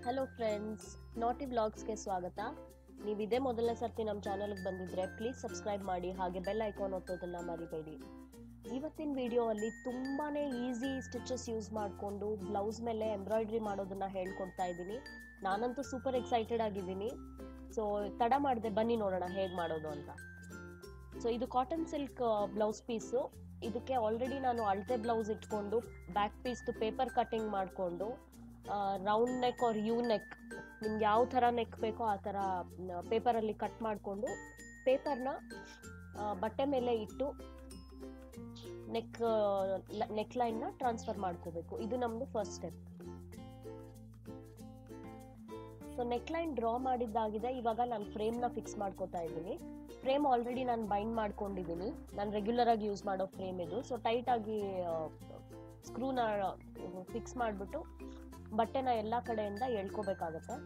hello friends ನಾಟಿ ವ್ಲಾಗ್ಸ್ಗೆ ಸ್ವಾಗತ ನೀವು ಇದೇ ಮೊದಲನೇ ಸರ್ತಿ ನಮ್ಮ ಚಾನಲ್ಗೆ ಬಂದಿದ್ರೆ ಪ್ಲೀಸ್ ಸಬ್ಸ್ಕ್ರೈಬ್ ಮಾಡಿ ಹಾಗೆ ಬೆಲ್ ಐಕಾನ್ ಒತ್ತೋದನ್ನ ಮರಿಬೇಡಿ ಇವತ್ತಿನ ವಿಡಿಯೋ ಅಲ್ಲಿ ತುಂಬಾನೇ ಈಸಿ ಸ್ಟಿಚಸ್ ಯೂಸ್ ಮಾಡಿಕೊಂಡು ಬ್ಲೌಸ್ ಮೇಲೆ ಎಂಬ್ರಾಯ್ಡ್ರಿ ಮಾಡೋದನ್ನ ಹೇಳ್ಕೊಡ್ತಾ ಇದ್ದೀನಿ ನಾನಂತೂ ಸೂಪರ್ ಎಕ್ಸೈಟೆಡ್ ಆಗಿದ್ದೀನಿ ಸೊ ತಡ ಮಾಡಿದೆ ಬನ್ನಿ ನೋಡೋಣ ಹೇಗೆ ಮಾಡೋದು ಅಂತ ಸೊ ಇದು ಕಾಟನ್ ಸಿಲ್ಕ್ ಬ್ಲೌಸ್ ಪೀಸು ಇದಕ್ಕೆ ಆಲ್ರೆಡಿ ನಾನು ಅಳತೆ ಬ್ಲೌಸ್ ಇಟ್ಕೊಂಡು ಬ್ಯಾಕ್ ಪೀಸ್ದು ಪೇಪರ್ ಕಟಿಂಗ್ ಮಾಡಿಕೊಂಡು round neck or U neck ನಿಮ್ಗೆ ಯಾವ ಥರ ನೆಕ್ ಬೇಕೋ ಆ ಥರ ಪೇಪರಲ್ಲಿ ಕಟ್ ಮಾಡಿಕೊಂಡು ಪೇಪರ್ನ ಬಟ್ಟೆ ಮೇಲೆ ಇಟ್ಟು ನೆಕ್ ನೆಕ್ ಲೈನ್ನ ಟ್ರಾನ್ಸ್ಫರ್ ಮಾಡ್ಕೋಬೇಕು ಇದು ನಮ್ಮದು first step so neck line draw ಮಾಡಿದ್ದಾಗಿದೆ ಇವಾಗ ನಾನು ಫ್ರೇಮ್ನ ಫಿಕ್ಸ್ ಮಾಡ್ಕೋತಾ ಇದ್ದೀನಿ ಫ್ರೇಮ್ ಆಲ್ರೆಡಿ ನಾನು ಬೈಂಡ್ ಮಾಡ್ಕೊಂಡಿದ್ದೀನಿ ನಾನು ರೆಗ್ಯುಲರ್ ಆಗಿ ಯೂಸ್ ಮಾಡೋ ಫ್ರೇಮ್ ಇದು ಸೊ ಟೈಟ್ ಆಗಿ ಸ್ಕ್ರೂನ ಫಿಕ್ಸ್ ಮಾಡಿಬಿಟ್ಟು ಬಟ್ಟೆನ ಎಲ್ಲ ಕಡೆಯಿಂದ ಎಳ್ಕೋಬೇಕಾಗತ್ತೆ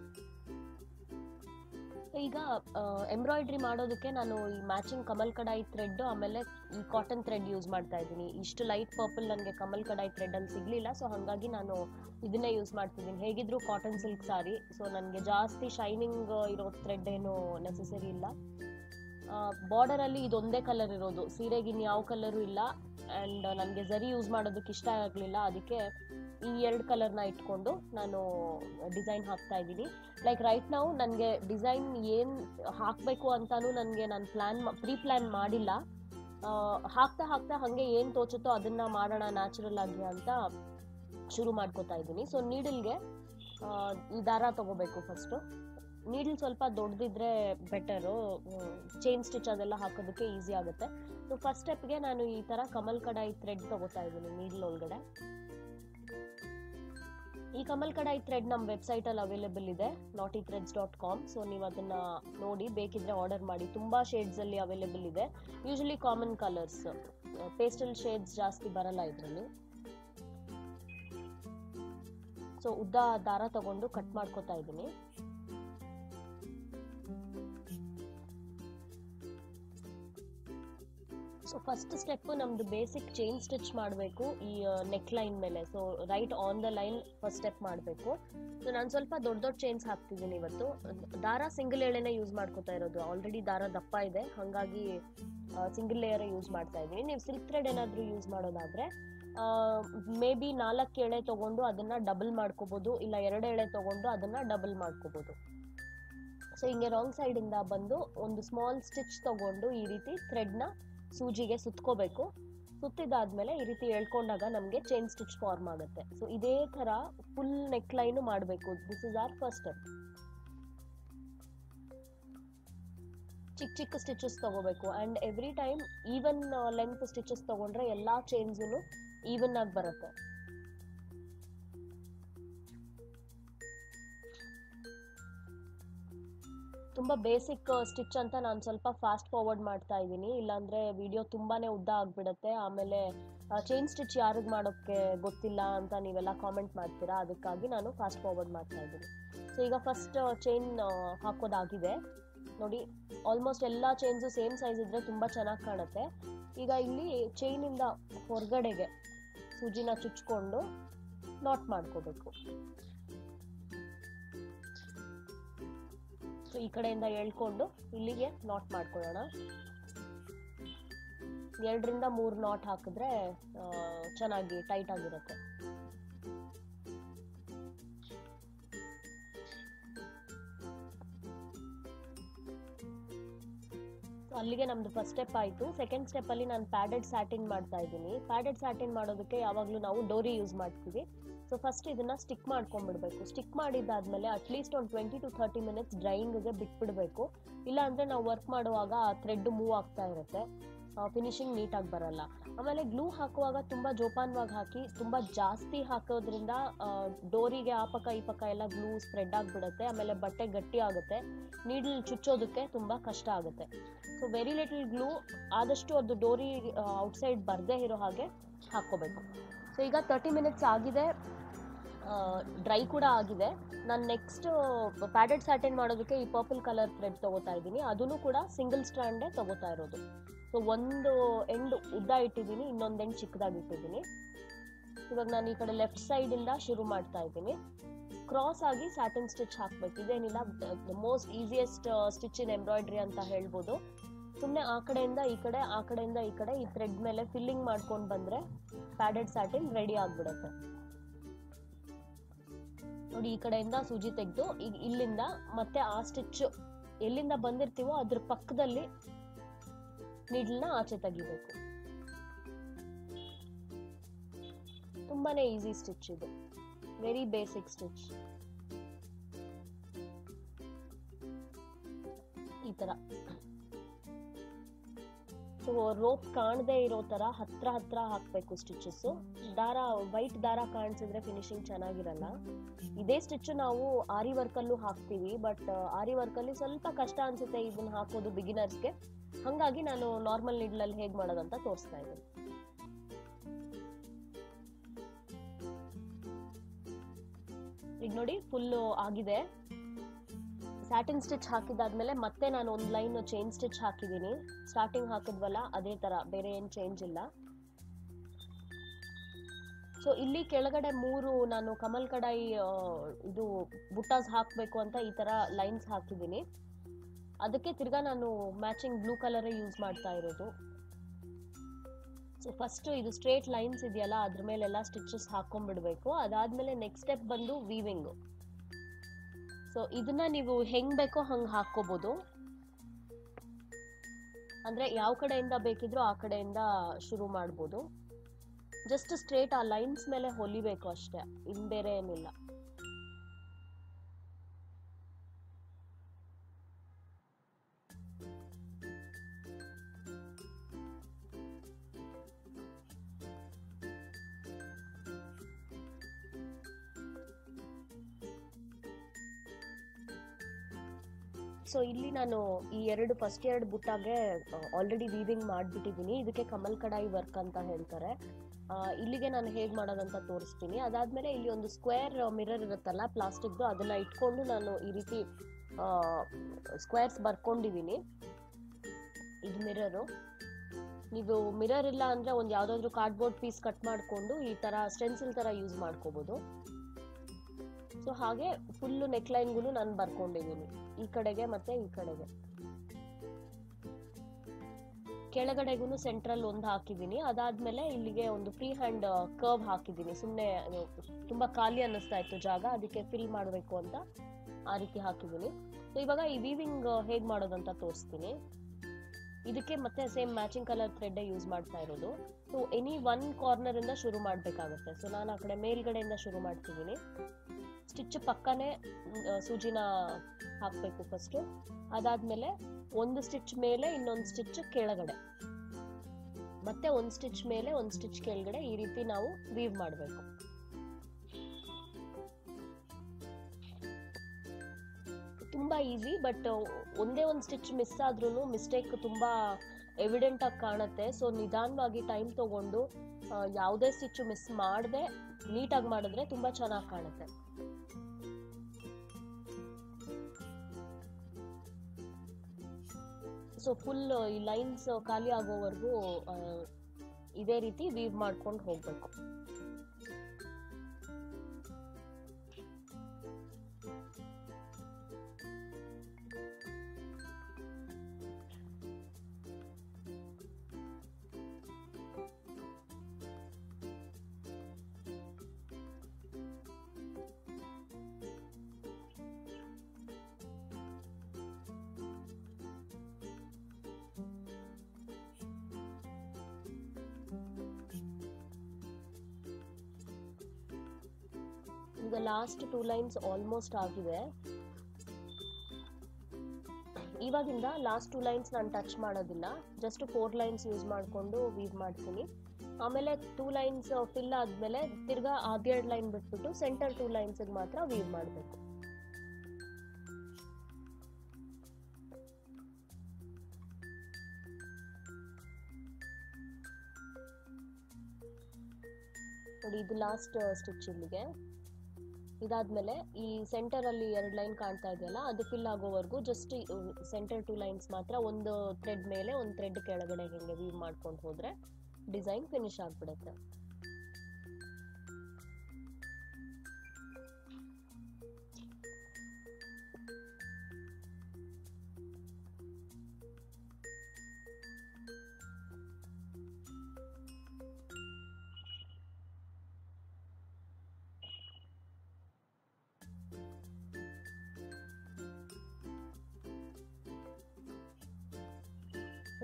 ಈಗ ಎಂಬ್ರಾಯ್ಡ್ರಿ ಮಾಡೋದಕ್ಕೆ ನಾನು ಈ ಮ್ಯಾಚಿಂಗ್ ಕಮಲ್ ಕಡಾಯಿ ಥ್ರೆಡ್ ಆಮೇಲೆ ಈ ಕಾಟನ್ ಥ್ರೆಡ್ ಯೂಸ್ ಮಾಡ್ತಾ ಇದ್ದೀನಿ ಇಷ್ಟು ಲೈಟ್ ಪರ್ಪಲ್ ನನಗೆ ಕಮಲ್ ಕಡಾಯಿ ಥ್ರೆಡ್ ಅಲ್ಲಿ ಸಿಗ್ಲಿಲ್ಲ ಸೊ ಹಾಗಾಗಿ ನಾನು ಇದನ್ನೇ ಯೂಸ್ ಮಾಡ್ತಿದ್ದೀನಿ ಹೇಗಿದ್ರು ಕಾಟನ್ ಸಿಲ್ಕ್ ಸಾರಿ ಸೊ ನನಗೆ ಜಾಸ್ತಿ ಶೈನಿಂಗ್ ಇರೋ ಥ್ರೆಡ್ ಏನು ನೆಸೆಸರಿ ಇಲ್ಲ ಬಾರ್ಡರ್ ಅಲ್ಲಿ ಇದೊಂದೇ ಕಲರ್ ಇರೋದು ಸೀರೆಗೆ ಇನ್ ಯಾವ ಕಲರು ಇಲ್ಲ ಅಂಡ್ ನನಗೆ ಜರಿ ಯೂಸ್ ಮಾಡೋದಕ್ಕೆ ಇಷ್ಟ ಆಗಲಿಲ್ಲ ಅದಕ್ಕೆ ಈ ಎರಡು ಕಲರ್ನ ಇಟ್ಕೊಂಡು ನಾನು ಡಿಸೈನ್ ಹಾಕ್ತಾ ಇದ್ದೀನಿ ಲೈಕ್ ರೈಟ್ ನಾವು ನನಗೆ ಡಿಸೈನ್ ಏನು ಹಾಕಬೇಕು ಅಂತಾನು ನನಗೆ ನಾನು ಪ್ಲ್ಯಾನ್ ಪ್ರೀ ಪ್ಲ್ಯಾನ್ ಮಾಡಿಲ್ಲ ಹಾಕ್ತಾ ಹಾಕ್ತಾ ಹಾಗೆ ಏನು ತೋಚುತ್ತೋ ಅದನ್ನ ಮಾಡೋಣ ನ್ಯಾಚುರಲ್ ಆಗಿ ಅಂತ ಶುರು ಮಾಡ್ಕೋತಾ ಇದ್ದೀನಿ ಸೊ ನೀಡಲ್ಗೆ ಈ ದಾರ ತಗೋಬೇಕು ಫಸ್ಟು ನೀಡಲ್ ಸ್ವಲ್ಪ ದೊಡ್ಡದಿದ್ರೆ ಬೆಟರು ಚೈನ್ ಸ್ಟಿಚ್ ಅದೆಲ್ಲ ಹಾಕೋದಕ್ಕೆ ಈಸಿ ಆಗುತ್ತೆ ಸೊ ಫಸ್ಟ್ ಸ್ಟೆಪ್ಗೆ ನಾನು ಈ ಥರ ಕಮಲ್ ಕಡಾಯಿ ಥ್ರೆಡ್ ತಗೋತಾ ಇದ್ದೀನಿ ನೀಡಲ್ ಒಳಗಡೆ ಈ ಕಮಲ್ ಕಡಾಯಿ ಥ್ರೆಡ್ ನಮ್ಮ ವೆಬ್ಸೈಟಲ್ಲಿ ಅವೈಲೇಬಲ್ ಇದೆ ನಾಟಿ ಥ್ರೆಡ್ಸ್ ಡಾಟ್ ಕಾಮ್ ಸೊ ನೀವು ಅದನ್ನ ನೋಡಿ ಬೇಕಿದ್ರೆ ಆರ್ಡರ್ ಮಾಡಿ ತುಂಬ ಶೇಡ್ಸಲ್ಲಿ ಅವೈಲೇಬಲ್ ಇದೆ usually common colours pastel shades ಜಾಸ್ತಿ ಬರಲ್ಲ ಇದರಲ್ಲಿ ಸೊ ಉದ್ದ ದಾರ ತಗೊಂಡು ಕಟ್ ಮಾಡ್ಕೋತಾ ಇದ್ದೀನಿ ಸೊ ಫಸ್ಟ್ ಸ್ಟೆಪ್ ನಮ್ದು ಬೇಸಿಕ್ ಚೈನ್ ಸ್ಟಿಚ್ ಮಾಡಬೇಕು ಈ ನೆಕ್ ಲೈನ್ ಮೇಲೆ so right on the line first step ಮಾಡಬೇಕು ಸೊ ನಾನು ಸ್ವಲ್ಪ ದೊಡ್ಡ ದೊಡ್ಡ ಚೈನ್ಸ್ ಹಾಕ್ತಿದ್ದೀನಿ ಇವತ್ತು ದಾರ ಸಿಂಗಲ್ ಎಳೆನೇ ಯೂಸ್ ಮಾಡ್ಕೋತಾ ಇರೋದು ಆಲ್ರೆಡಿ ದಾರ ದಪ್ಪ ಇದೆ ಹಾಗಾಗಿ ಸಿಂಗಲ್ ಲೇಯರ್ ಯೂಸ್ ಮಾಡ್ತಾ ಇದ್ದೀನಿ ನೀವು ಸಿಲ್ಕ್ ಥ್ರೆಡ್ ಏನಾದರೂ ಯೂಸ್ ಮಾಡೋದಾದ್ರೆ ಮೇ ಬಿ ನಾಲ್ಕು ಎಳೆ ತಗೊಂಡು ಅದನ್ನ ಡಬಲ್ ಮಾಡ್ಕೋಬಹುದು ಇಲ್ಲ ಎರಡು ಎಳೆ ತಗೊಂಡು ಅದನ್ನ ಡಬಲ್ ಮಾಡ್ಕೋಬಹುದು ಸೊ ಹಿಂಗೆ ರಾಂಗ್ ಸೈಡ್ ಇಂದ ಬಂದು ಒಂದು ಸ್ಮಾಲ್ ಸ್ಟಿಚ್ ತಗೊಂಡು ಈ ರೀತಿ ಥ್ರೆಡ್ನ ಸೂಜಿಗೆ ಸುತ್ಕೋಬೇಕು ಸುತ್ತಿದಾದ್ಮೇಲೆ ಈ ರೀತಿ ಎಳ್ಕೊಂಡಾಗ ನಮಗೆ ಚೈನ್ ಸ್ಟಿಚ್ ಫಾರ್ಮ್ ಆಗುತ್ತೆ ಸೊ ಇದೇ ತರ ಫುಲ್ ನೆಕ್ ಲೈನ್ ಮಾಡಬೇಕು this is our first step ಚಿಕ್ಕ ಚಿಕ್ಕ ಸ್ಟಿಚಸ್ ತಗೋಬೇಕು and every time even length stitches ತಗೊಂಡ್ರೆ ಎಲ್ಲಾ ಚೈನ್ಸ್ ಈವನ್ ಆಗಿ ಬರುತ್ತೆ ತುಂಬ ಬೇಸಿಕ್ ಸ್ಟಿಚ್ ಅಂತ ನಾನು ಸ್ವಲ್ಪ ಫಾಸ್ಟ್ ಫಾರ್ವರ್ಡ್ ಮಾಡ್ತಾ ಇದ್ದೀನಿ ಇಲ್ಲಾಂದರೆ ವಿಡಿಯೋ ತುಂಬಾ ಉದ್ದ ಆಗಿಬಿಡುತ್ತೆ ಆಮೇಲೆ ಚೈನ್ ಸ್ಟಿಚ್ ಯಾರಿಗೆ ಮಾಡೋಕ್ಕೆ ಗೊತ್ತಿಲ್ಲ ಅಂತ ನೀವೆಲ್ಲ ಕಾಮೆಂಟ್ ಮಾಡ್ತೀರಾ ಅದಕ್ಕಾಗಿ ನಾನು ಫಾಸ್ಟ್ ಫಾರ್ವರ್ಡ್ ಮಾಡ್ತಾ ಇದ್ದೀನಿ ಸೊ ಈಗ ಫಸ್ಟ್ ಚೈನ್ ಹಾಕೋದಾಗಿದೆ ನೋಡಿ ಆಲ್ಮೋಸ್ಟ್ ಎಲ್ಲ ಚೈನ್ಸು ಸೇಮ್ ಸೈಜ್ ಇದ್ದರೆ ತುಂಬ ಚೆನ್ನಾಗಿ ಕಾಣುತ್ತೆ ಈಗ ಇಲ್ಲಿ ಚೈನಿಂದ ಹೊರಗಡೆಗೆ ಸೂಜಿನ ಚುಚ್ಕೊಂಡು ನಾಟ್ ಮಾಡ್ಕೋಬೇಕು ಸೊ ಈ ಕಡೆಯಿಂದ ಎಳ್ಕೊಂಡು ಇಲ್ಲಿಗೆ ನಾಟ್ ಮಾಡ್ಕೊಳ್ಳೋಣ ಎರಡರಿಂದ ಮೂರು ನಾಟ್ ಹಾಕಿದ್ರೆ ಚೆನ್ನಾಗಿ ಟೈಟ್ ಆಗಿರುತ್ತೆ ಅಲ್ಲಿಗೆ ನಮ್ದು ಫಸ್ಟ್ ಸ್ಟೆಪ್ ಆಯಿತು ಸೆಕೆಂಡ್ ಸ್ಟೆಪ್ಪಲ್ಲಿ ನಾನು ಪ್ಯಾಡೆಡ್ ಸ್ಯಾಟಿನ್ ಮಾಡ್ತಾ ಇದ್ದೀನಿ ಪ್ಯಾಡೆಡ್ ಸ್ಯಾಟಿನ್ ಮಾಡೋದಕ್ಕೆ ಯಾವಾಗಲೂ ನಾವು ಡೋರಿ ಯೂಸ್ ಮಾಡ್ತೀವಿ ಸೊ ಫಸ್ಟ್ ಇದನ್ನ ಸ್ಟಿಕ್ ಮಾಡ್ಕೊಂಡ್ಬಿಡ್ಬೇಕು ಸ್ಟಿಕ್ ಮಾಡಿದ್ದಾದ್ಮೇಲೆ ಅಟ್ಲೀಸ್ಟ್ ಒಂದು ಟ್ವೆಂಟಿ ಟು ಥರ್ಟಿ ಮಿನಿಟ್ಸ್ ಡ್ರೈಯಿಂಗ್ಗೆ ಬಿಟ್ಬಿಡ್ಬೇಕು ಇಲ್ಲ ಅಂದ್ರೆ ನಾವು ವರ್ಕ್ ಮಾಡುವಾಗ ಆ ಥ್ರೆಡ್ ಮೂವ್ ಆಗ್ತಾ ಇರುತ್ತೆ ಫಿನಿಶಿಂಗ್ ನೀಟಾಗಿ ಬರಲ್ಲ ಆಮೇಲೆ ಗ್ಲೂ ಹಾಕುವಾಗ ತುಂಬ ಜೋಪಾನವಾಗಿ ಹಾಕಿ ತುಂಬ ಜಾಸ್ತಿ ಹಾಕೋದ್ರಿಂದ ಡೋರಿಗೆ ಆ ಪಕ್ಕ ಈ ಪಕ್ಕ ಎಲ್ಲ ಗ್ಲೂ ಸ್ಪ್ರೆಡ್ ಆಗಿಬಿಡುತ್ತೆ ಆಮೇಲೆ ಬಟ್ಟೆ ಗಟ್ಟಿ ಆಗುತ್ತೆ ನೀಡಲ್ ಚುಚ್ಚೋದಕ್ಕೆ ತುಂಬ ಕಷ್ಟ ಆಗುತ್ತೆ ಸೊ ವೆರಿ ಲಿಟಲ್ ಗ್ಲೂ ಆದಷ್ಟು ಅದು ಡೋರಿ ಔಟ್ಸೈಡ್ ಬರದೇ ಇರೋ ಹಾಗೆ ಹಾಕ್ಕೋಬೇಕು ಸೊ ಈಗ ತರ್ಟಿ ಮಿನಿಟ್ಸ್ ಆಗಿದೆ ಡ್ರೈ ಕೂಡ ಆಗಿದೆ ನಾನು ನೆಕ್ಸ್ಟ್ ಪ್ಯಾಡೆಡ್ ಸ್ಯಾಟಿನ್ ಮಾಡೋದಕ್ಕೆ ಈ ಪರ್ಪಲ್ ಕಲರ್ ಥ್ರೆಡ್ ತಗೋತಾ ಇದ್ದೀನಿ ಅದನ್ನು ಕೂಡ ಸಿಂಗಲ್ ಸ್ಟ್ಯಾಂಡೇ ತಗೋತಾ ಇರೋದು ಸೊ ಒಂದು ಎಂಡ್ ಉದ್ದ ಇಟ್ಟಿದ್ದೀನಿ ಇನ್ನೊಂದು ಎಂಡ್ ಚಿಕ್ಕದಾಗಿ ಇಟ್ಟಿದ್ದೀನಿ ಇವಾಗ ನಾನು ಈ ಕಡೆ ಲೆಫ್ಟ್ ಸೈಡಿಂದ ಶುರು ಮಾಡ್ತಾ ಇದ್ದೀನಿ ಕ್ರಾಸ್ ಆಗಿ ಸ್ಯಾಟಿನ್ ಸ್ಟಿಚ್ ಹಾಕ್ಬೇಕು ಇದೇನಿಲ್ಲ most easiest stitch in embroidery ಅಂತ ಹೇಳ್ಬೋದು ಸುಮ್ಮನೆ ಆ ಕಡೆಯಿಂದ ಈ ಕಡೆ ಆ ಕಡೆಯಿಂದ ಈ ಕಡೆ ಈ ಥ್ರೆಡ್ ಮೇಲೆ ಫಿಲ್ಲಿಂಗ್ ಮಾಡ್ಕೊಂಡು ಬಂದ್ರೆ ಪ್ಯಾಡೆಡ್ ಸ್ಯಾಟಿನ್ ರೆಡಿ ಆಗ್ಬಿಡುತ್ತೆ ನೋಡಿ ಈ ಕಡೆಯಿಂದ ಸೂಜಿ ತೆಗೆದು ಈಗ ಇಲ್ಲಿಂದ ಮತ್ತೆ ಆ ಸ್ಟಿಚ್ ಎಲ್ಲಿಂದ ಬಂದಿರ್ತೀವೋ ಅದ್ರ ಪಕ್ಕದಲ್ಲಿ ನಿಡ್ಲ್ನ ಆಚೆ ತೆಗಿಬೇಕು ತುಂಬಾನೇ ಈಸಿ ಸ್ಟಿಚ್ ಇದು ವೆರಿ ಬೇಸಿಕ್ ಸ್ಟಿಚ್ ಈ ತರ ಸೊ ರೋಪ್ ಕಾಣದೇ ಇರೋ ತರ ಹತ್ರ ಹತ್ರ ಹಾಕ್ಬೇಕು ಸ್ಟಿಚಸ್ ದಾರ ವೈಟ್ ದಾರ ಕಾಣಿಸಿದ್ರೆ ಫಿನಿಶಿಂಗ್ ಚೆನ್ನಾಗಿರಲ್ಲ ಇದೇ ಸ್ಟಿಚ್ ನಾವು ಆರಿ ವರ್ಕ್ ಅಲ್ಲೂ ಹಾಕ್ತೀವಿ ಬಟ್ ಆರಿ ವರ್ಕ್ ಅಲ್ಲಿ ಸ್ವಲ್ಪ ಕಷ್ಟ ಅನ್ಸುತ್ತೆ ಇದನ್ನ ಹಾಕೋದು ಬಿಗಿನರ್ಸ್ಗೆ ಹಂಗಾಗಿ ನಾನು ನಾರ್ಮಲ್ ನಿಡ್ಲಲ್ಲಿ ಹೇಗ್ ಮಾಡೋದಂತ ತೋರಿಸ್ತಾ ಇದ್ದೀನಿ ಈಗ ನೋಡಿ ಫುಲ್ ಆಗಿದೆ ಸ್ಯಾಟಿನ್ ಸ್ಟಿಚ್ ಹಾಕಿದಾದ್ಮೇಲೆ ಮತ್ತೆ ನಾನು ಒಂದು ಲೈನ್ ಚೈನ್ ಸ್ಟಿಚ್ ಹಾಕಿದ್ದೀನಿ ಸ್ಟಾರ್ಟಿಂಗ್ ಹಾಕಿದ್ವಲ್ಲ ಅದೇ ತರ ಬೇರೆ ಏನ್ ಚೇಂಜ್ ಇಲ್ಲ ಸೊ ಇಲ್ಲಿ ಕೆಳಗಡೆ ಮೂರು ನಾನು ಕಮಲ್ ಕಡಾಯಿ ಆ, ಇದು ಬುಟ್ಟಾಸ್ ಹಾಕ್ಬೇಕು ಅಂತ ಈ ತರ ಲೈನ್ಸ್ ಹಾಕಿದ್ದೀನಿ ಅದಕ್ಕೆ ತಿರ್ಗಾ ನಾನು ಮ್ಯಾಚಿಂಗ್ ಬ್ಲೂ ಕಲರೇ ಯೂಸ್ ಮಾಡ್ತಾ ಇರೋದು ಸೊ ಫಸ್ಟ್ ಇದು ಸ್ಟ್ರೇಟ್ ಲೈನ್ಸ್ ಇದೆಯಲ್ಲ ಅದ್ರ ಮೇಲೆಲ್ಲ ಸ್ಟಿಚಸ್ ಹಾಕೊಂಡ್ಬಿಡ್ಬೇಕು ಅದಾದ್ಮೇಲೆ ನೆಕ್ಸ್ಟ್ ಸ್ಟೆಪ್ ಬಂದು ವೀವಿಂಗ್ ಸೊ ಇದನ್ನ ನೀವು ಹೆಂಗ್ ಬೇಕೋ ಹಂಗ್ ಹಾಕೋಬಹುದು ಅಂದ್ರೆ ಯಾವ ಕಡೆಯಿಂದ ಬೇಕಿದ್ರೂ ಆ ಕಡೆಯಿಂದ ಶುರು ಮಾಡ್ಬೋದು ಜಸ್ಟ್ ಸ್ಟ್ರೇಟ್ ಆ ಲೈನ್ಸ್ ಮೇಲೆ ಹೊಲಿಬೇಕು ಅಷ್ಟೇ ಇನ್ ಬೇರೆ ಏನಿಲ್ಲ ಸೊ ಇಲ್ಲಿ ನಾನು ಈ ಎರಡು ಫಸ್ಟ್ ಎರಡು ಬುಟ್ಟಾಗೆ ಆಲ್ರೆಡಿ ವೀವಿಂಗ್ ಮಾಡಿಬಿಟ್ಟಿದ್ದೀನಿ ಇದಕ್ಕೆ ಕಮಲ್ ಕಡಾಯಿ ವರ್ಕ್ ಅಂತ ಹೇಳ್ತಾರೆ ಆ, ಇಲ್ಲಿಗೆ ನಾನು ಹೇಗೆ ಮಾಡೋದಂತ ತೋರಿಸ್ತೀನಿ ಅದಾದ್ಮೇಲೆ ಇಲ್ಲಿ ಒಂದು ಸ್ಕ್ವೇರ್ ಮಿರರ್ ಇರುತ್ತಲ್ಲ ಪ್ಲಾಸ್ಟಿಕ್ದು ಅದನ್ನ ಇಟ್ಕೊಂಡು ನಾನು ಈ ರೀತಿ ಸ್ಕ್ವೇರ್ಸ್ ಬರ್ಕೊಂಡಿದ್ದೀನಿ ಇದು ಮಿರರು ನೀವು ಮಿರರ್ ಇಲ್ಲ ಅಂದ್ರೆ ಒಂದು ಯಾವ್ದಾದ್ರು ಕಾರ್ಡ್ಬೋರ್ಡ್ ಪೀಸ್ ಕಟ್ ಮಾಡಿಕೊಂಡು ಈ ತರ ಸ್ಟೆನ್ಸಿಲ್ ತರ ಯೂಸ್ ಮಾಡ್ಕೋಬಹುದು ಸೊ ಹಾಗೆ ಫುಲ್ಲು ನೆಕ್ಲೈನ್ಗೂ ನಾನು ಬರ್ಕೊಂಡಿದ್ದೀನಿ ಈ ಕಡೆಗೆ ಮತ್ತೆ ಈ ಕಡೆಗೆ ಕೆಳಗಡೆಗೂ ಸೆಂಟ್ರಲ್ ಒಂದು ಹಾಕಿದ್ದೀನಿ ಅದಾದ್ಮೇಲೆ ಇಲ್ಲಿಗೆ ಒಂದು ಫ್ರೀ ಹ್ಯಾಂಡ್ ಕರ್ವ್ ಹಾಕಿದ್ದೀನಿ ಸುಮ್ಮನೆ ತುಂಬಾ ಖಾಲಿ ಅನ್ನಿಸ್ತಾ ಇತ್ತು ಜಾಗ ಅದಕ್ಕೆ ಫಿಲ್ ಮಾಡಬೇಕು ಅಂತ ಆ ರೀತಿ ಹಾಕಿದ್ದೀನಿ ಸೊ ಇವಾಗ ಈ ವೀವಿಂಗ್ ಹೇಗ್ ಮಾಡೋದಂತ ತೋರಿಸ್ತೀನಿ ಇದಕ್ಕೆ ಮತ್ತೆ same matching colour thread use ಮಾಡ್ತಾ ಇರೋದು ಸೊ ಎನಿ ಒನ್ ಕಾರ್ನರ್ ಇಂದ ಶುರು ಮಾಡ್ಬೇಕಾಗುತ್ತೆ ಸೊ ನಾನು ಆ ಕಡೆ ಮೇಲ್ಗಡೆಯಿಂದ ಶುರು ಮಾಡ್ತಿದ್ದೀನಿ ಸ್ಟಿಚ್ ಪಕ್ಕನೆ ಮ್, ಆ, ಸೂಜಿನ ಹಾಕ್ಬೇಕು ಫಸ್ಟ್ ಅದಾದ್ಮೇಲೆ ಒಂದು ಸ್ಟಿಚ್ ಮೇಲೆ ಇನ್ನೊಂದು ಸ್ಟಿಚ್ ಕೆಳಗಡೆ ಮತ್ತೆ ಒಂದು ಸ್ಟಿಚ್ ಮೇಲೆ ಒಂದು ಸ್ಟಿಚ್ ಕೆಳಗಡೆ ಈ ರೀತಿ ನಾವು ವೀವ್ ಮಾಡಬೇಕು ತುಂಬಾ ಈಸಿ ಬಟ್ ಒಂದೇ ಒಂದು ಸ್ಟಿಚ್ ಮಿಸ್ ಆದ್ರೂ ಮಿಸ್ಟೇಕ್ ತುಂಬಾ ಎವಿಡೆಂಟ್ ಆಗಿ ಕಾಣುತ್ತೆ ಸೊ ನಿಧಾನವಾಗಿ ಟೈಮ್ ತಗೊಂಡು ಆ, ಯಾವುದೇ ಸ್ಟಿಚ್ ಮಿಸ್ ಮಾಡದೆ ನೀಟಾಗಿ ಮಾಡಿದ್ರೆ ತುಂಬಾ ಚೆನ್ನಾಗಿ ಕಾಣುತ್ತೆ ಸೊ ಫುಲ್ ಈ ಲೈನ್ಸ್ ಖಾಲಿ ಆಗೋವರೆಗೂ ಆ, ಇದೇ ರೀತಿ ವೀವ್ ಮಾಡ್ಕೊಂಡು ಹೋಗ್ಬೇಕು ಈಗ ಲಾಸ್ಟ್ ಟೂ ಲೈನ್ಸ್ ಆಲ್ಮೋಸ್ಟ್ ಆಗಿದೆ ಇವಾಗಿಂದ ಲಾಸ್ಟ್ ಟೂ ಲೈನ್ಸ್ ನಾನು ಟಚ್ ಮಾಡೋದಿಲ್ಲ ಜಸ್ಟ್ ಫೋರ್ ಲೈನ್ಸ್ ಯೂಸ್ ಮಾಡಿಕೊಂಡು ವೀವ್ ಮಾಡ್ತೀನಿ ಆಮೇಲೆ ಟೂ ಲೈನ್ಸ್ ಫಿಲ್ ಆದ್ಮೇಲೆ ತಿರ್ಗಾ ಆದೆರಡು ಲೈನ್ ಬಿಟ್ಬಿಟ್ಟು ಸೆಂಟರ್ ಟೂ ಲೈನ್ಸ್ ಮಾತ್ರ ವೀವ್ ಮಾಡಬೇಕು ನೋಡಿ ಇದು ಲಾಸ್ಟ್ ಸ್ಟಿಚ್ ಇಲ್ಲಿಗೆ ಇದಾದ್ಮೇಲೆ ಈ ಸೆಂಟರ್ ಅಲ್ಲಿ ಎರಡು ಲೈನ್ ಕಾಣ್ತಾ ಇದೆಯಲ್ಲ ಅದು ಫಿಲ್ ಆಗೋವರೆಗೂ ಜಸ್ಟ್ ಸೆಂಟರ್ ಟು ಲೈನ್ಸ್ ಮಾತ್ರ ಒಂದು ಥ್ರೆಡ್ ಮೇಲೆ ಒಂದು ಥ್ರೆಡ್ ಕೆಳಗಡೆ ಹಿಂಗೆ ವೀವ್ ಮಾಡ್ಕೊಂಡು ಹೋದ್ರೆ ಡಿಸೈನ್ ಫಿನಿಶ್ ಆಗ್ಬಿಡುತ್ತೆ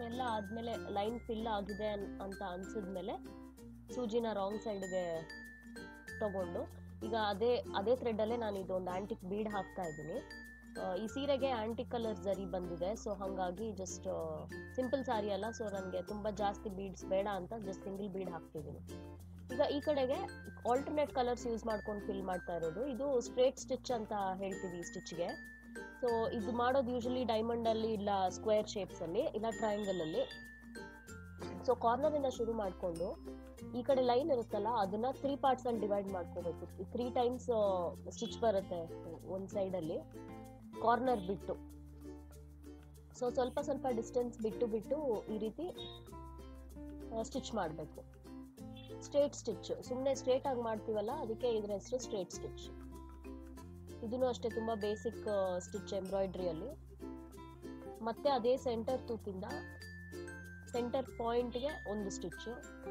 ಎಲ್ಲ ಆದಮೇಲೆ ಲೈನ್ ಫಿಲ್ ಆಗಿದೆ ಅನ್- ಅಂತ ಅನ್ಸಿದ್ಮೇಲೆ ಸೂಜಿನ ರಾಂಗ್ ಸೈಡ್ಗೆ ತಗೊಂಡು ಈಗ ಅದೇ ಅದೇ ಥ್ರೆಡ್ಡಲ್ಲೇ ನಾನು ಇದೊಂದು ಆ್ಯಂಟಿಕ್ ಬೀಡ್ ಹಾಕ್ತಾ ಇದ್ದೀನಿ ಈ ಸೀರೆಗೆ ಆ್ಯಂಟಿಕ್ ಕಲರ್ ಜರಿ ಬಂದಿದೆ ಸೊ ಹಾಗಾಗಿ ಜಸ್ಟ್ ಸಿಂಪಲ್ ಸಾರಿ ಅಲ್ಲ ಸೊ ನನಗೆ ತುಂಬ ಜಾಸ್ತಿ ಬೀಡ್ಸ್ ಬೇಡ ಅಂತ ಜಸ್ಟ್ ಸಿಂಗಲ್ ಬೀಡ್ ಹಾಕ್ತಿದ್ದೀನಿ ಈಗ ಈ ಕಡೆಗೆ ಆಲ್ಟರ್ನೇಟ್ ಕಲರ್ಸ್ ಯೂಸ್ ಮಾಡ್ಕೊಂಡು ಫಿಲ್ ಮಾಡ್ತಾ ಇರೋದು ಇದು ಸ್ಟ್ರೇಟ್ ಸ್ಟಿಚ್ ಅಂತ ಹೇಳ್ತೀವಿ ಈ ಸ್ಟಿಚ್ಗೆ ಸೊ ಇದು ಮಾಡೋದು ಯೂಶಲಿ ಡೈಮಂಡಲ್ಲಿ ಇಲ್ಲ ಸ್ಕ್ವೇರ್ ಶೇಪ್ಸಲ್ಲಿ ಇಲ್ಲ ಟ್ರಯಾಂಗಲಲ್ಲಿ ಸೊ ಕಾರ್ನರಿಂದ ಶುರು ಮಾಡಿಕೊಂಡು ಈ ಕಡೆ ಲೈನ್ ಇರುತ್ತಲ್ಲ ಅದನ್ನ ತ್ರೀ ಪಾರ್ಟ್ಸ್ ಅಲ್ಲಿ ಡಿವೈಡ್ ಮಾಡ್ಕೋಬೇಕು ತ್ರೀ ಟೈಮ್ಸ್ ಸ್ಟಿಚ್ ಬರುತ್ತೆ ಒಂದು ಸೈಡಲ್ಲಿ ಕಾರ್ನರ್ ಬಿಟ್ಟು ಸೊ ಸ್ವಲ್ಪ ಸ್ವಲ್ಪ ಡಿಸ್ಟೆನ್ಸ್ ಬಿಟ್ಟು ಬಿಟ್ಟು ಈ ರೀತಿ ಸ್ಟಿಚ್ ಮಾಡಬೇಕು ಸ್ಟ್ರೇಟ್ ಸ್ಟಿಚ್ ಸುಮ್ಮನೆ ಸ್ಟ್ರೇಟ್ ಆಗಿ ಮಾಡ್ತೀವಲ್ಲ ಅದಕ್ಕೆ ಇದ್ರ ಹೆಸರು ಸ್ಟ್ರೇಟ್ ಸ್ಟಿಚ್ ಇದನ್ನು ಅಷ್ಟೇ ತುಂಬ ಬೇಸಿಕ್ ಸ್ಟಿಚ್ ಎಂಬ್ರಾಯ್ಡ್ರಿಯಲ್ಲಿ ಮತ್ತೆ ಅದೇ ಸೆಂಟರ್ ತೂಕಿಂದ ಸೆಂಟರ್ ಪಾಯಿಂಟ್ಗೆ ಒಂದು ಸ್ಟಿಚ್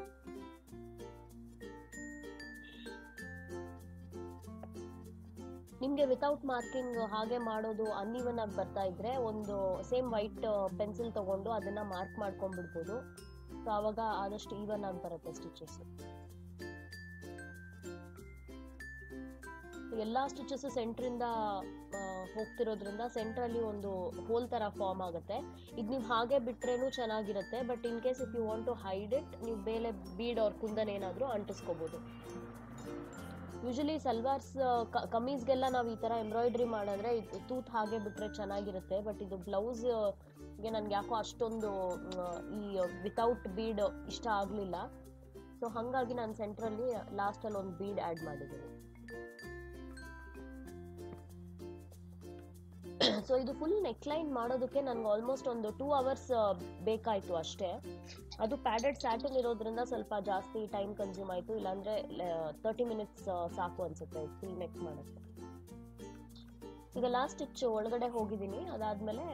ನಿಮಗೆ ವಿತೌಟ್ ಮಾರ್ಕಿಂಗ್ ಹಾಗೆ ಮಾಡೋದು ಅನ್ಇವನ್ ಆಗಿ ಬರ್ತಾ ಇದ್ರೆ ಒಂದು ಸೇಮ್ ವೈಟ್ ಪೆನ್ಸಿಲ್ ತಗೊಂಡು ಅದನ್ನ ಮಾರ್ಕ್ ಮಾಡ್ಕೊಂಡ್ಬಿಡ್ಬೋದು ಸೊ ಆವಾಗ ಆದಷ್ಟು ಈವನ್ ಆಗಿ ಬರುತ್ತೆ ಸ್ಟಿಚಸ್ ಎಲ್ಲಾ ಸ್ಟಿಚಸ್ ಸೆಂಟ್ರಿಂದ ಹೋಗ್ತಿರೋದ್ರಿಂದ ಸೆಂಟ್ರಲ್ಲಿ ಒಂದು ಹೋಲ್ ತರ ಫಾರ್ಮ್ ಆಗುತ್ತೆ ಇದು ನೀವು ಹಾಗೆ ಬಿಟ್ರೇನು ಚೆನ್ನಾಗಿರುತ್ತೆ but in case if you want to hide it ನೀವು ಬೇಲೆ ಬೀಡ್ ಅವ್ರ ಕುಂದನ್ ಏನಾದರೂ ಅಂಟಿಸ್ಕೋಬಹುದು ಯೂಶಲಿ ಸಲ್ವಾರ್ಸ್ ಕಮೀಸ್ಗೆಲ್ಲ ನಾವು ಈ ಥರ ಎಂಬ್ರಾಯ್ಡ್ರಿ ಮಾಡಿದ್ರೆ ಇದು ತೂತ್ ಹಾಗೆ ಬಿಟ್ರೆ ಚೆನ್ನಾಗಿರುತ್ತೆ ಬಟ್ ಇದು ಬ್ಲೌಸ್ ಗೆ ನನ್ಗೆ ಯಾಕೋ ಅಷ್ಟೊಂದು ಮ್, ಈ ವಿತೌಟ್ ಬೀಡ್ ಇಷ್ಟ ಆಗಲಿಲ್ಲ ಸೊ ಹಾಗಾಗಿ ನಾನು ಸೆಂಟ್ರಲ್ಲಿ ಲಾಸ್ಟಲ್ಲಿ ಒಂದು ಬೀಡ್ ಆ್ಯಡ್ ಮಾಡಿದ್ದೀನಿ ಸೊ ಇದು ಫುಲ್ ನೆಕ್ಲೈನ್ ಮಾಡೋದಕ್ಕೆ ನನ್ಗೆ ಆಲ್ಮೋಸ್ಟ್ ಒಂದು ಟೂ ಅವರ್ಸ್ ಬೇಕಾಯಿತು ಅಷ್ಟೇ ಅದು ಪ್ಯಾಡೆಡ್ ಸ್ಯಾಟಿನ್ ಇರೋದ್ರಿಂದ ಸ್ವಲ್ಪ ಜಾಸ್ತಿ ಟೈಮ್ ಕನ್ಸ್ಯೂಮ್ ಆಯಿತು ಇಲ್ಲಾಂದರೆ ತರ್ಟಿ ಮಿನಿಟ್ಸ್ ಸಾಕು ಅನ್ಸುತ್ತೆ ಫುಲ್ ನೆಕ್ ಮಾಡೋಕ್ಕೆ ಈಗ ಲಾಸ್ಟ್ ಸ್ಟಿಚ್ ಒಳಗಡೆ ಹೋಗಿದ್ದೀನಿ ಅದಾದಮೇಲೆ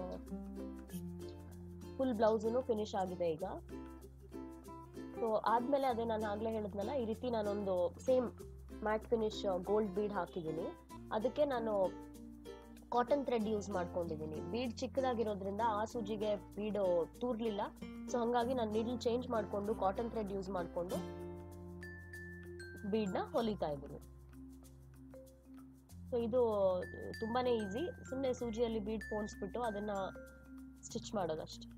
ಫುಲ್ ಬ್ಲೌಸೂ ಫಿನಿಶ್ ಆಗಿದೆ ಈಗ ಸೊ ಆದಮೇಲೆ ಅದೇ ನಾನು ಆಗಲೇ ಹೇಳಿದ್ನಲ್ಲ ಈ ರೀತಿ ನಾನೊಂದು same matte finish gold bead ಹಾಕಿದ್ದೀನಿ ಅದಕ್ಕೆ ನಾನು ಕಾಟನ್ ಥ್ರೆಡ್ ಯೂಸ್ ಮಾಡ್ಕೊಂಡಿದ್ದೀನಿ ಬೀಡ್ ಚಿಕ್ಕದಾಗಿರೋದ್ರಿಂದ ಆ ಸೂಜಿಗೆ ಬೀಡು ತೂರ್ಲಿಲ್ಲ ಸೊ ಹಂಗಾಗಿ ನಾನು ನೀಡಲ್ ಚೇಂಜ್ ಮಾಡಿಕೊಂಡು ಕಾಟನ್ ಥ್ರೆಡ್ ಯೂಸ್ ಮಾಡಿಕೊಂಡು ಬೀಡ್ನ ಹೊಲಿತಾ ಇದ್ದೀನಿ ಸೊ ಇದು ತುಂಬಾನೇ ಈಸಿ ಸುಮ್ಮನೆ ಸೂಜಿಯಲ್ಲಿ ಬೀಡ್ ಪೋಣಿಸ್ಬಿಟ್ಟು ಅದನ್ನ ಸ್ಟಿಚ್ ಮಾಡೋದಷ್ಟೆ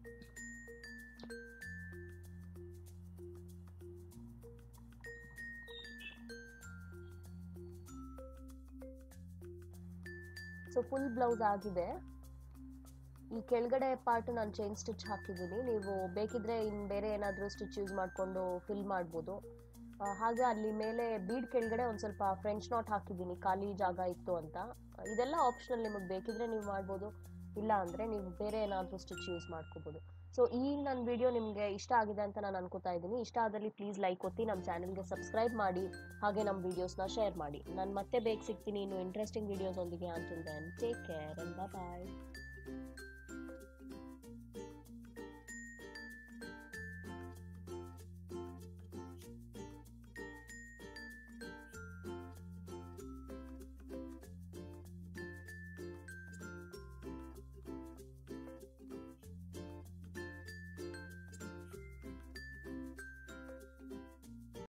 ಸೊ ಫುಲ್ ಬ್ಲೌಸ್ ಆಗಿದೆ ಈ ಕೆಳಗಡೆ ಪಾರ್ಟ್ ನಾನು ಚೈನ್ ಸ್ಟಿಚ್ ಹಾಕಿದ್ದೀನಿ ನೀವು ಬೇಕಿದ್ರೆ ಇನ್ನು ಬೇರೆ ಏನಾದರೂ ಸ್ಟಿಚ್ ಯೂಸ್ ಮಾಡಿಕೊಂಡು ಫಿಲ್ ಮಾಡ್ಬೋದು ಆ, ಹಾಗೆ ಅಲ್ಲಿ ಮೇಲೆ ಬೀಡ್ ಕೆಳಗಡೆ ಒಂದು ಸ್ವಲ್ಪ ಫ್ರೆಂಚ್ ನಾಟ್ ಹಾಕಿದ್ದೀನಿ ಖಾಲಿ ಜಾಗ ಇತ್ತು ಅಂತ ಇದೆಲ್ಲ ಆಪ್ಷನಲ್ ನಿಮಗೆ ಬೇಕಿದ್ರೆ ನೀವು ಮಾಡ್ಬೋದು ಇಲ್ಲ ಅಂದರೆ ನೀವು ಬೇರೆ ಏನಾದರೂ ಸ್ಟಿಚ್ ಯೂಸ್ ಮಾಡ್ಕೋಬೋದು ಸೊ ಈ ನನ್ನ ವಿಡಿಯೋ ನಿಮಗೆ ಇಷ್ಟ ಆಗಿದೆ ಅಂತ ನಾನು ಅನ್ಕೋತಾ ಇದ್ದೀನಿ ಇಷ್ಟ ಆದಲ್ಲಿ ಪ್ಲೀಸ್ ಲೈಕ್ ಒತ್ತಿ ನಮ್ಮ ಚಾನಲ್ಗೆ ಸಬ್ಸ್ಕ್ರೈಬ್ ಮಾಡಿ ಹಾಗೆ ನಮ್ಮ ವೀಡಿಯೋಸ್ನ ಶೇರ್ ಮಾಡಿ ನಾನು ಮತ್ತೆ ಬೇಗ ಸಿಗ್ತೀನಿ ಇನ್ನು ಇಂಟ್ರೆಸ್ಟಿಂಗ್ ವೀಡಿಯೋಸ್ ಒಂದಿಗೆ ಅಂತಂದೆ ಟೇಕ್ ಕೇರ್ ಅಂಡ್ ಬಾಯ್